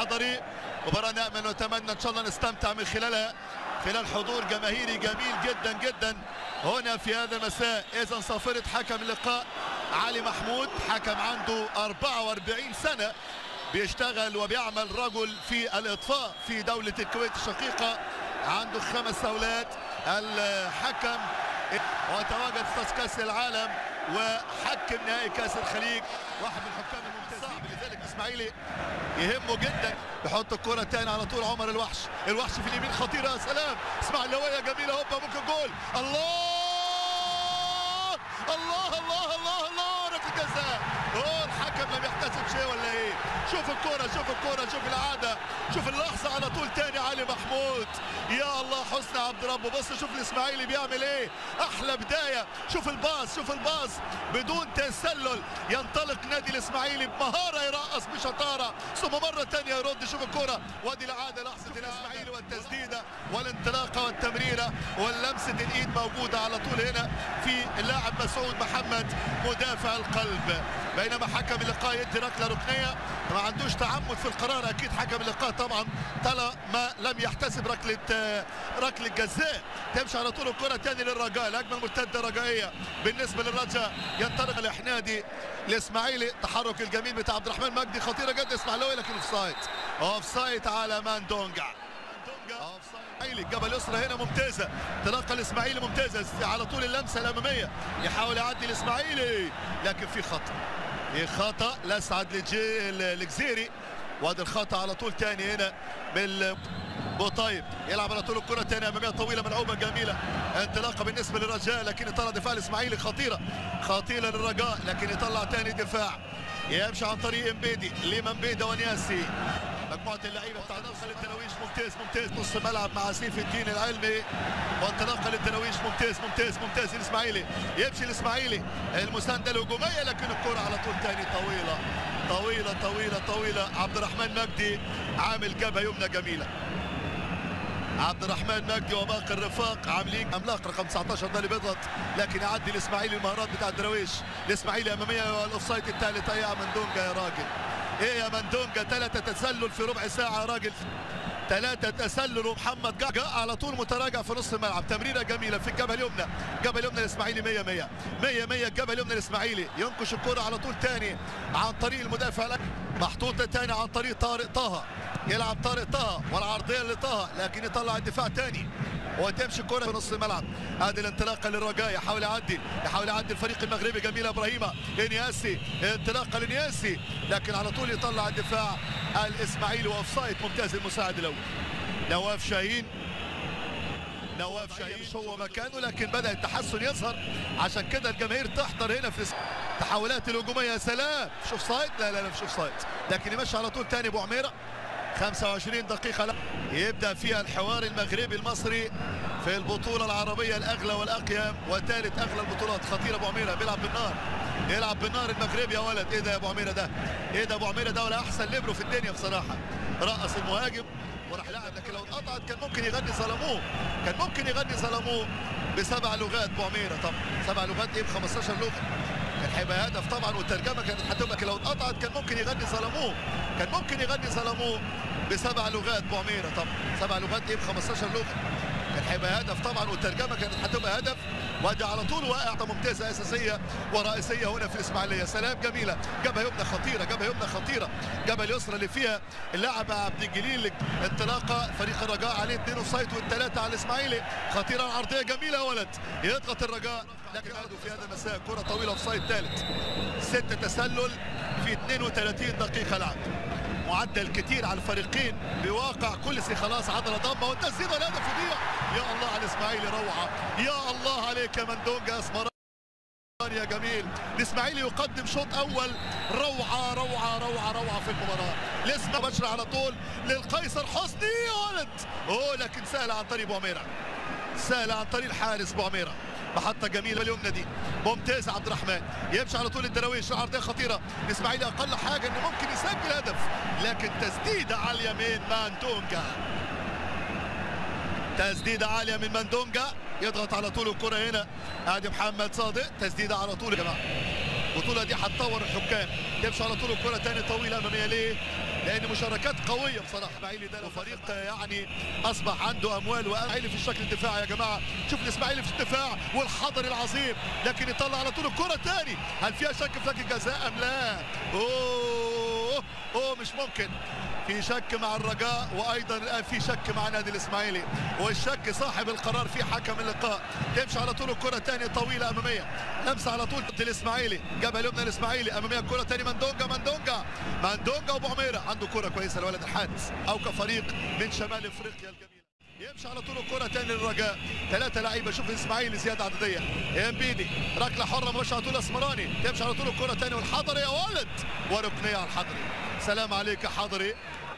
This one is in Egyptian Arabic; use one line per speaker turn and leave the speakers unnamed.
الحضري مباراة نأمل ونتمنى إن شاء الله نستمتع من خلالها خلال حضور جماهيري جميل جدا جدا هنا في هذا المساء إذا صافرة حكم اللقاء علي محمود حكم عنده 44 سنة بيشتغل وبيعمل رجل في الإطفاء في دولة الكويت الشقيقة عنده خمس أولاد الحكم وتواجد في كأس العالم وحكم نهائي كأس الخليج واحد من الحكام الممتازين لذلك اسماعيلي يهمه جدا يحط الكرة تاني على طول عمر الوحش الوحش في اليمين خطيرة يا سلام اسماعيلوية جميلة هوبا ممكن جول الله الله الله الله الله ركله جزاء هو الحكم لم يحتسب شيء ولا ايه شوف الكرة شوف الكرة شوف العادة شوف اللحظة على طول تاني علي محمود يا الله حسني عبد ربه بص شوف الاسماعيلي بيعمل ايه احلى بداية شوف الباص شوف الباص بدون تسلل ينطلق نادي الاسماعيلي بمهارة يرقص بشطارة ثم مرة تانية يرد شوف الكرة وادي العادة لحظة الاسماعيلي والتسديدة والانطلاقة والتمريرة واللمسة الايد موجودة على طول هنا في اللاعب مسعود محمد مدافع القلب بينما حكم اللقاء يدي ركله ركنيه ما عندوش تعمد في القرار اكيد حكم اللقاء طبعا طلع ما لم يحتسب ركله ركله جزاء تمشي على طول الكره تاني للرجاء الهجمه المرتده رجائيه بالنسبه للرجاء ينطلق الاحنادي الاسماعيلي تحرك الجميل بتاع عبد الرحمن مجدي خطيره جدا اسماعيلاوي لكن اوف سايد اوف سايد على ماندونجا الاسماعيلي جبل يسرى هنا ممتازه تلقى الاسماعيلي ممتازه على طول اللمسه الاماميه يحاول يعدي الاسماعيلي لكن في خطا في خطا لاسعد لجي الجزيري وادي الخطا على طول تاني هنا بال بوطيب يلعب على طول الكره تاني اماميه طويله ملعوبه جميله انطلاقه بالنسبه للرجاء لكن يطلع دفاع الاسماعيلي خطيره خطيره للرجاء لكن يطلع تاني دفاع يمشي عن طريق امبيدي ليمان بيدا ونياسي مجموعه اللعيبه بتاع نوصل الدراويش ممتاز ممتاز نص ملعب مع سيف الدين العلمي وانطلاقه للدراويش ممتاز ممتاز ممتاز الاسماعيلي يمشي الاسماعيلي المسانده الهجوميه لكن الكره على طول تاني طويله طويله طويله طويله عبد الرحمن مجدي عامل جبهه يمنى جميله عبد الرحمن مجدي وباقي الرفاق عاملين املاق رقم 19 ده اللي بيضغط لكن يعدي الاسماعيلي المهارات بتاع الدراويش الاسماعيلي اماميه والاوفسايد الثالث ايه يا مندونجا يا راجل ايه يا مندونجا ثلاثة تسلل في ربع ساعة يا راجل ثلاثة تسلل ومحمد جاء, جاء على طول متراجع في نص الملعب تمريرة جميلة في الجبهة اليمنى الجبهة اليمنى الاسماعيلي 100 100 100 100 الجبهة اليمنى الاسماعيلي ينقش الكرة على طول تاني عن طريق المدافع محطوطة تاني عن طريق طارق طه يلعب طارق طه والعرضية لطه لكن يطلع الدفاع تاني وتمشي الكرة في نص الملعب ادي الانطلاقه للرجاء يحاول يعدي يحاول يعدي الفريق المغربي جميل ابراهيم انياسي انطلاقه لانياسي لكن على طول يطلع الدفاع الاسماعيلي واوفسايد ممتاز المساعد الاول نواف شاهين نواف شاهين مش هو مكانه لكن بدا التحسن يظهر عشان كده الجماهير تحضر هنا في التحولات الهجوميه يا سلام شوف سايد لا لا لا مش سايد لكن يمشي على طول تاني ابو عميره 25 دقيقة لا. يبدأ فيها الحوار المغربي المصري في البطولة العربية الأغلى والأقيم وثالث أغلى البطولات خطير أبو عميرة بيلعب بالنار يلعب بالنار المغربي يا ولد إيه ده يا أبو عميرة ده إيه ده أبو عميرة ده ولا أحسن ليبرو في الدنيا بصراحة رقص المهاجم وراح لعب لكن لو اتقطعت كان ممكن يغني ظلموه كان ممكن يغني ظلموه بسبع لغات أبو عميرة طبعا سبع لغات إيه ب 15 لغة كان هيبقى هدف طبعا والترجمه كانت هتبقى لو اتقطعت كان ممكن يغني ظلموه كان ممكن يغني ظلموه بسبع لغات ابو عميره طبعا سبع لغات ايه ب 15 لغه كان هيبقى هدف طبعا والترجمه كانت هتبقى هدف وادي على طول واقع ممتازه اساسيه ورئيسيه هنا في الاسماعيليه سلام جميله جبهه يمنى خطيره جبهه يمنى خطيره جبهه اليسرى اللي فيها اللاعب عبد الجليل انطلاقه فريق الرجاء عليه اثنين اوفسايد والثلاثه على الاسماعيلي خطيره عرضيه جميله يا ولد يضغط الرجاء لكن عادوا في هذا المساء كره طويله اوفسايد ثالث ست تسلل في 32 دقيقه لعب معدل كتير على الفريقين بواقع كلسي خلاص عضله ضمه والتسديده الهدف يضيع يا الله على الاسماعيلي روعه يا الله عليك يا مندونجا اسمران يا جميل الاسماعيلي يقدم شوط اول روعه روعه روعه روعه في المباراه لسه بشر على طول للقيصر حسني يا ولد اوه لكن سهل عن طريق ابو عميره سهل عن طريق الحارس ابو عميره محطة جميلة اليمنى دي ممتاز عبد الرحمن يمشي على طول الدراويش عرضية خطيرة الإسماعيلي أقل حاجة إنه ممكن يسجل هدف لكن تسديدة على اليمين ماندونجا تسديدة عالية من ماندونجا يضغط على طول الكرة هنا ادي محمد صادق تسديدة على طول يا جماعة البطولة دي هتطور الحكام تمشي على طول الكرة تاني طويلة أمامية ليه لان مشاركات قويه بصراحه اسماعيلي ده وفريق يعني اصبح عنده اموال واسماعيلي في الشكل الدفاعي يا جماعه شوف الاسماعيلي في الدفاع والحضري العظيم لكن يطلع على طول الكره تاني هل فيها شك في لك الجزاء ام لا اوه اوه مش ممكن في شك مع الرجاء وايضا الان في شك مع نادي الاسماعيلي والشك صاحب القرار في حكم اللقاء تمشي على طول الكره ثانيه طويله اماميه لمسه على طول ضد الاسماعيلي جبهه اليمنى الاسماعيلي اماميه الكره ثاني مندونجا مندونجا مندونجا وابو عميره عنده كره كويسه الولد الحارس او كفريق من شمال افريقيا الجميله يمشي على طول الكره تاني للرجاء ثلاثه لعيبه شوف الاسماعيلي زياده عدديه امبيدي ركله حره مباشره على طول اسمراني تمشي على طول الكره تاني والحضري يا ولد وركنيه على الحضري سلام عليك يا حضري